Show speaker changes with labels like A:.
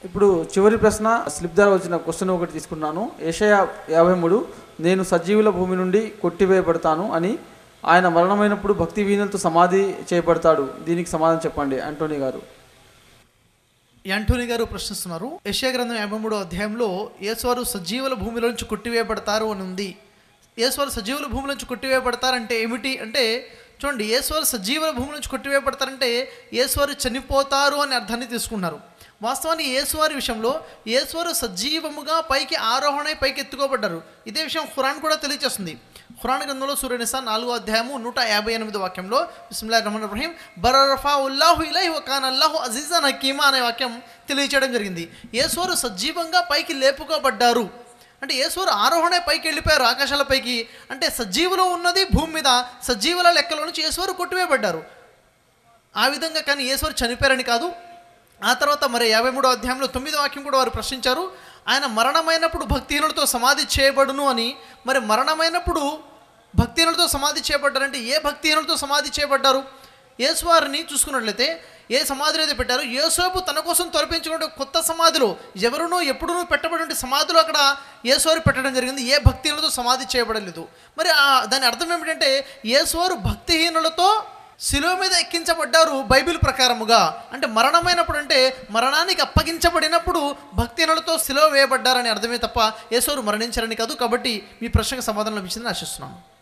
A: ఇప్పుడు చివరి ప్రశ్న స్లిప్ ద్వారా వచ్చిన క్వశ్చన్ ఒకటి తీసుకున్నాను ఏషయా యాభై మూడు నేను సజీవుల భూమి నుండి కొట్టివేయబడతాను అని ఆయన మరణమైనప్పుడు భక్తి వీణలతో సమాధి చేయబడతాడు దీనికి సమాధానం చెప్పండి అంటోనీ గారు
B: యాంటోనీ గారు ప్రశ్నిస్తున్నారు యెషయా గ్రంథం యాభై మూడో అధ్యాయంలో యేసువారు సజీవుల భూమిలో నుంచి కొట్టివేయబడతారు అని ఉంది యేసువారు సజీవుల భూమి నుంచి కొట్టివేయబడతారంటే ఏమిటి అంటే చూడండి యేసువారు సజీవుల భూమి నుంచి కొట్టివేయబడతారంటే యేసువారు చనిపోతారు అనే అర్థాన్ని తీసుకున్నారు వాస్తవానికి యేసువారి విషయంలో యేసువారు సజీవముగా పైకి ఆరోహణ పైకి ఎత్తుకోబడ్డారు ఇదే విషయం ఖురాన్ కూడా తెలియజేస్తుంది ఖురాన్ గ్రంథంలో సూర్యనిసా నాలుగో అధ్యాయము నూట యాభై ఎనిమిది వాక్యంలో బిస్మిల్లా రహమాన్ రహీం బరఫా ఉల్లాహు ఇలై వకాన్ అల్లాహు అజీజన్ హకీమా అనే వాక్యం తెలియచేయడం జరిగింది యేసోరు సజీవంగా పైకి లేపుకోబడ్డారు అంటే యేసోరు ఆరోహణ పైకి వెళ్ళిపోయారు ఆకాశాల పైకి అంటే సజీవులో ఉన్నది భూమి మీద సజీవుల లెక్కలో నుంచి యేసోరు కొట్టివేయబడ్డారు ఆ విధంగా కానీ యేసోరు చనిపోయారని కాదు ఆ తర్వాత మరి యాభై మూడో అధ్యాయంలో తొమ్మిదో వాక్యం కూడా వారు ప్రశ్నించారు ఆయన మరణమైనప్పుడు భక్తిహీనులతో సమాధి చేయబడును అని మరి మరణమైనప్పుడు భక్తిహీనులతో సమాధి చేయబడ్డారంటే ఏ భక్తిహీనులతో సమాధి చేయబడ్డారు యేసువారిని చూసుకున్నట్లయితే ఏ సమాధిలో అయితే పెట్టారు యేసోపు తన కోసం తొలపించుకుంటే కొత్త సమాధిలో ఎవరునూ ఎప్పుడునూ పెట్టబడి సమాధిలో అక్కడ యేసువారు పెట్టడం జరిగింది ఏ భక్తిహీనులతో సమాధి చేయబడలేదు మరి ఆ- దాని అర్థం ఏమిటంటే యేసువారు భక్తిహీనులతో శిలువ మీద ఎక్కించబడ్డారు బైబిల్ ప్రకారముగా అంటే మరణమైనప్పుడు అంటే మరణానికి అప్పగించబడినప్పుడు భక్తిహీనులతో శిలువ వేయబడ్డారని అర్థమే తప్ప యేసోరు మరణించారని కాదు కాబట్టి మీ ప్రశ్నకు సమాధానం లభించిందని ఆశిస్తున్నాను